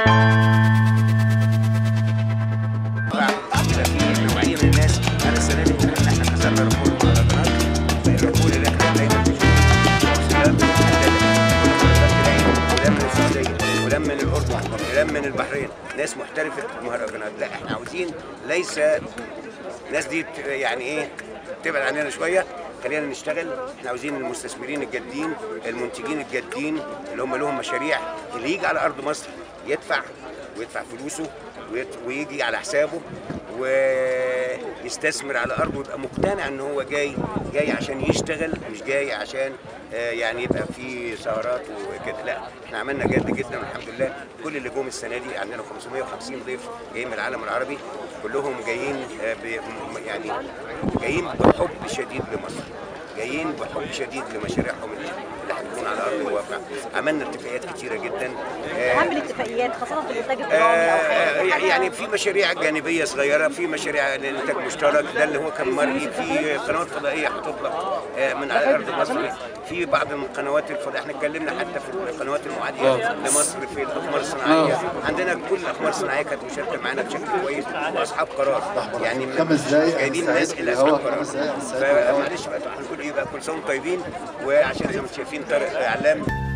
يبقى في نوعيه من الناس انا السنه دي ممكن ان احنا كسرنا ريكورد مهرجانات الريكورد اللي احنا دايما ولم من السعوديه ولم من الاردن ولم من البحرين ناس محترفه المهرجانات لا احنا عاوزين ليس الناس دي ت- يعني ايه تبعد عننا شويه خلينا نشتغل احنا عاوزين المستثمرين الجادين المنتجين الجادين اللي هم لهم مشاريع اللي يجي على ارض مصر يدفع ويدفع فلوسه ويت- ويجي على حسابه ويستثمر على ارضه ويبقى مقتنع ان هو جاي جاي عشان يشتغل مش جاي عشان آه، يعني يبقى في سهرات وكده لا احنا عملنا جد جدا والحمد لله كل اللي جم السنه دي عندنا 550 ضيف جايين من العالم العربي كلهم جايين آه، ب- م- يعني جايين بحب شديد لمصر جايين بحب شديد لمشاريعهم اللي اللي هتكون على ارض الواقع عملنا اتفاقيات كتيره جدا آه، اهم الاتفاقيات خاصه في الانتاج الدرامي او آه، خارج يعني في مشاريع جانبيه صغيره في مشاريع لانتاج مشترك ده اللي هو كان مرئي في قنوات فضائيه هتطلق آه، من على ارض مصر في بعض من القنوات الفضائيه احنا اتكلمنا حتى في القنوات المعاديه لمصر في الاقمار الصناعيه عندنا كل الاقمار الصناعيه كانت مشاركه معانا بشكل كويس واصحاب قرار يعني من- خمس دقايق جايبين هنستعد ناس الى في الهواء، اصحاب قرار خمس دقايق هنستعد في الهواء. فمعلش بقى هنقول ايه بقى كل سنه وانتم طيبين وعشان زي ما انتم شايفين طارق اعلام